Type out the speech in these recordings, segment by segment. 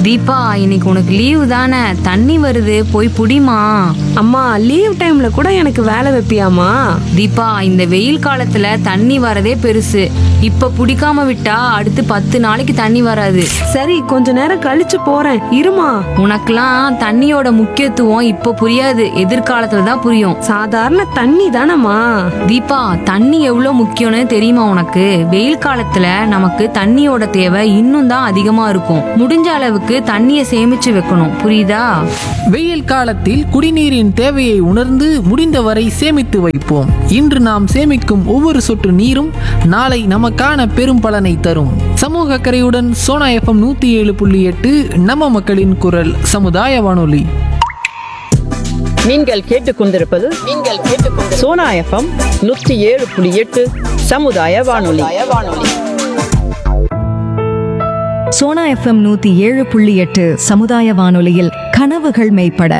தீபா இன்னைக்கு உனக்கு லீவு தானே தண்ணி வருது போய் புடிமா அம்மா லீவ் டைம்ல கூட எனக்கு வேலை வைப்பியாமா தீபா இந்த வெயில் காலத்துல தண்ணி வரதே பெருசு இப்ப புடிக்காம விட்டா அடுத்து பத்து நாளைக்கு தண்ணி வராது சரி கொஞ்ச நேரம் கழிச்சு போறேன் இருமா உனக்கெல்லாம் தண்ணியோட முக்கியத்துவம் இப்ப புரியாது எதிர்காலத்துல தான் புரியும் சாதாரண தண்ணி தானம்மா தீபா தண்ணி எவ்வளவு முக்கியம்னு தெரியுமா உனக்கு வெயில் காலத்துல நமக்கு தண்ணியோட தேவை இன்னும் தான் அதிகமா இருக்கும் முடிஞ்ச அளவுக்கு தண்ணியை சேமிச்சு வைக்கணும் புரியுதா வெயில் காலத்தில் குடிநீரின் தேவையை உணர்ந்து முடிந்தவரை சேமித்து வைப்போம் இன்று நாம் சேமிக்கும் ஒவ்வொரு சொட்டு நீரும் நாளை நமக்கான பெரும் பலனை தரும் சமூக அக்கறையுடன் சோனா எஃப்எம் நூத்தி ஏழு புள்ளி எட்டு நம்ம மக்களின் குரல் சமுதாய வானொலி நீங்கள் கேட்டுக்கொண்டிருப்பது நீங்கள் கேட்டுக்கொண்டு சோனா எஃப்எம் நூற்றி ஏழு புள்ளி எட்டு சமுதாய வானொலி சோனா எஃப்எம் நூத்தி ஏழு புள்ளி எட்டு சமுதாய வானொலியில் கனவுகள் மெய்ப்பட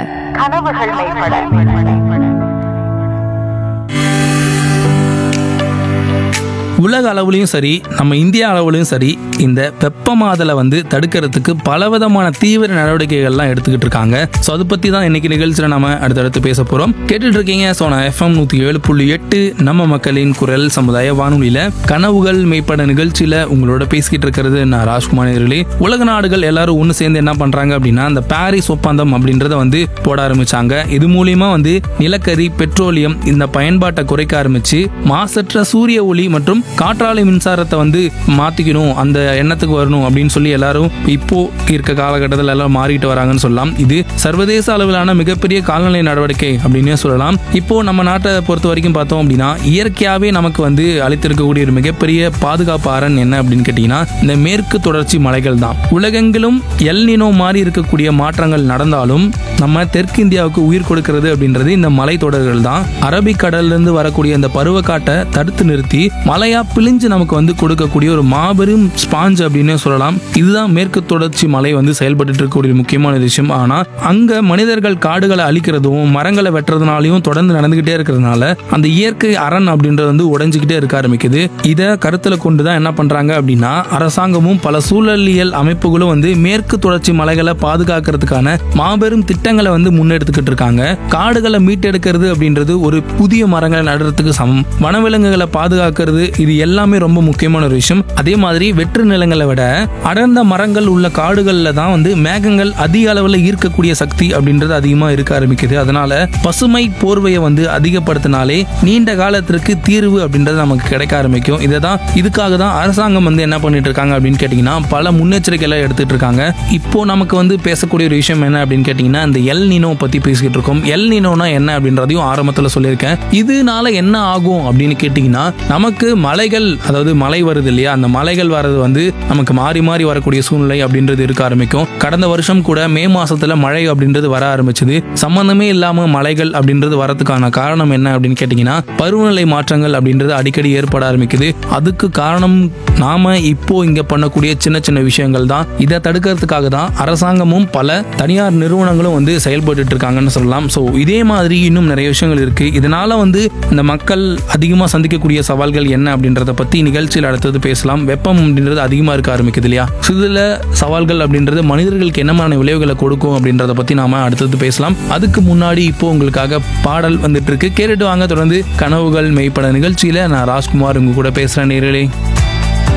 உலக அளவுலையும் சரி நம்ம இந்தியா அளவுலையும் சரி இந்த வெப்பமாதலை வந்து தடுக்கிறதுக்கு பலவிதமான தீவிர நடவடிக்கைகள்லாம் எடுத்துக்கிட்டு இருக்காங்க ஸோ அதை பற்றி தான் இன்னைக்கு நிகழ்ச்சியில் நம்ம அடுத்தடுத்து பேச போகிறோம் கேட்டுட்டு இருக்கீங்க ஸோ நான் எஃப்எம் நூற்றி ஏழு புள்ளி எட்டு நம்ம மக்களின் குரல் சமுதாய வானொலியில் கனவுகள் மெய்ப்பட நிகழ்ச்சியில் உங்களோட பேசிக்கிட்டு இருக்கிறது நான் ராஜ்குமார் நேர்களே உலக நாடுகள் எல்லாரும் ஒன்று சேர்ந்து என்ன பண்ணுறாங்க அப்படின்னா இந்த பாரிஸ் ஒப்பந்தம் அப்படின்றத வந்து போட ஆரம்பிச்சாங்க இது மூலியமா வந்து நிலக்கரி பெட்ரோலியம் இந்த பயன்பாட்டை குறைக்க ஆரம்பிச்சு மாசற்ற சூரிய ஒளி மற்றும் காற்றாலை மின்சாரத்தை வந்து மாத்திக்கணும் அந்த எண்ணத்துக்கு வரணும் அப்படின்னு சொல்லி எல்லாரும் இப்போ இருக்க காலகட்டத்தில் எல்லாரும் மாறிட்டு வராங்கன்னு சொல்லலாம் இது சர்வதேச அளவிலான மிகப்பெரிய கால்நடை நடவடிக்கை அப்படின்னே சொல்லலாம் இப்போ நம்ம நாட்டை பொறுத்த வரைக்கும் பார்த்தோம் அப்படின்னா இயற்கையாவே நமக்கு வந்து அளித்திருக்கக்கூடிய ஒரு மிகப்பெரிய பாதுகாப்பு அரண் என்ன அப்படின்னு கேட்டீங்கன்னா இந்த மேற்கு தொடர்ச்சி மலைகள் தான் உலகெங்கிலும் எல்னினோ மாதிரி இருக்கக்கூடிய மாற்றங்கள் நடந்தாலும் நம்ம தெற்கு இந்தியாவுக்கு உயிர் கொடுக்கிறது அப்படின்றது இந்த மலைத்தொடர்கள் தான் அரபிக்கடல்ல இருந்து வரக்கூடிய அந்த பருவக்காட்டை தடுத்து நிறுத்தி மலையா பிழிஞ்சு நமக்கு வந்து கொடுக்கக்கூடிய ஒரு மாபெரும் ஸ்பாஞ்ச் அப்படின்னு சொல்லலாம் இதுதான் மேற்கு தொடர்ச்சி மலை வந்து செயல்பட்டு இருக்கக்கூடிய ஒரு முக்கியமான விஷயம் ஆனா அங்க மனிதர்கள் காடுகளை அழிக்கிறதும் மரங்களை வெட்டுறதுனாலையும் தொடர்ந்து நடந்துகிட்டே இருக்கிறதுனால அந்த இயற்கை அரண் அப்படின்றது வந்து உடைஞ்சுக்கிட்டே இருக்க ஆரம்பிக்குது இதை கருத்துல கொண்டு தான் என்ன பண்றாங்க அப்படின்னா அரசாங்கமும் பல சூழலியல் அமைப்புகளும் வந்து மேற்கு தொடர்ச்சி மலைகளை பாதுகாக்கிறதுக்கான மாபெரும் திட்டங்களை வந்து முன்னெடுத்துக்கிட்டு இருக்காங்க காடுகளை மீட்டெடுக்கிறது அப்படின்றது ஒரு புதிய மரங்களை நடுறதுக்கு சமம் வனவிலங்குகளை பாதுகாக்கிறது இது எல்லாமே ரொம்ப முக்கியமான ஒரு விஷயம் அதே மாதிரி வெற்று நிலங்களை விட அடர்ந்த மரங்கள் உள்ள காடுகள்ல தான் வந்து மேகங்கள் அதிக அளவில் ஈர்க்கக்கூடிய சக்தி அப்படின்றது அதிகமா இருக்க ஆரம்பிக்குது அதனால பசுமை போர்வையை வந்து அதிகப்படுத்தினாலே நீண்ட காலத்திற்கு தீர்வு அப்படின்றது நமக்கு கிடைக்க ஆரம்பிக்கும் இதை தான் இதுக்காக தான் அரசாங்கம் வந்து என்ன பண்ணிட்டு இருக்காங்க அப்படின்னு கேட்டிங்கன்னா பல முன்னெச்சரிக்கைகளை எடுத்துட்டு இருக்காங்க இப்போ நமக்கு வந்து பேசக்கூடிய ஒரு விஷயம் என்ன அப்படின்னு கேட்டிங்கன்னா இந்த எல் நினோ பத்தி பேசிக்கிட்டு இருக்கோம் எல் நினோனா என்ன அப்படின்றதையும் ஆரம்பத்தில் சொல்லியிருக்கேன் இதனால என்ன ஆகும் அப்படின்னு கேட்டிங்கன்னா நமக்கு மலைகள் அதாவது மழை வருது இல்லையா அந்த மலைகள் வர்றது வந்து நமக்கு மாறி மாறி வரக்கூடிய சூழ்நிலை அப்படின்றது இருக்க ஆரம்பிக்கும் கடந்த வருஷம் கூட மே மாசத்துல மழை அப்படின்றது வர ஆரம்பிச்சது சம்பந்தமே இல்லாம மலைகள் அப்படின்றது வரதுக்கான காரணம் என்ன அப்படின்னு கேட்டிங்கன்னா பருவநிலை மாற்றங்கள் அப்படின்றது அடிக்கடி ஏற்பட ஆரம்பிக்குது அதுக்கு காரணம் நாம இப்போ இங்க பண்ணக்கூடிய சின்ன சின்ன விஷயங்கள் தான் இதை தடுக்கிறதுக்காக தான் அரசாங்கமும் பல தனியார் நிறுவனங்களும் வந்து செயல்பட்டு இருக்காங்கன்னு சொல்லலாம் ஸோ இதே மாதிரி இன்னும் நிறைய விஷயங்கள் இருக்கு இதனால வந்து இந்த மக்கள் அதிகமாக சந்திக்கக்கூடிய சவால்கள் என்ன அப்படின்றத பத்தி நிகழ்ச்சியில் அடுத்தது பேசலாம் வெப்பம் அப்படின்றது அதிகமாக இருக்க ஆரம்பிக்குது இல்லையா சில சவால்கள் அப்படின்றது மனிதர்களுக்கு என்னமான விளைவுகளை கொடுக்கும் அப்படின்றத பத்தி நாம அடுத்தது பேசலாம் அதுக்கு முன்னாடி இப்போ உங்களுக்காக பாடல் வந்துட்டு இருக்கு கேட்டுட்டு வாங்க தொடர்ந்து கனவுகள் மெய்ப்பட நிகழ்ச்சியில நான் ராஜ்குமார் உங்க கூட பேசுறேன் நேரலே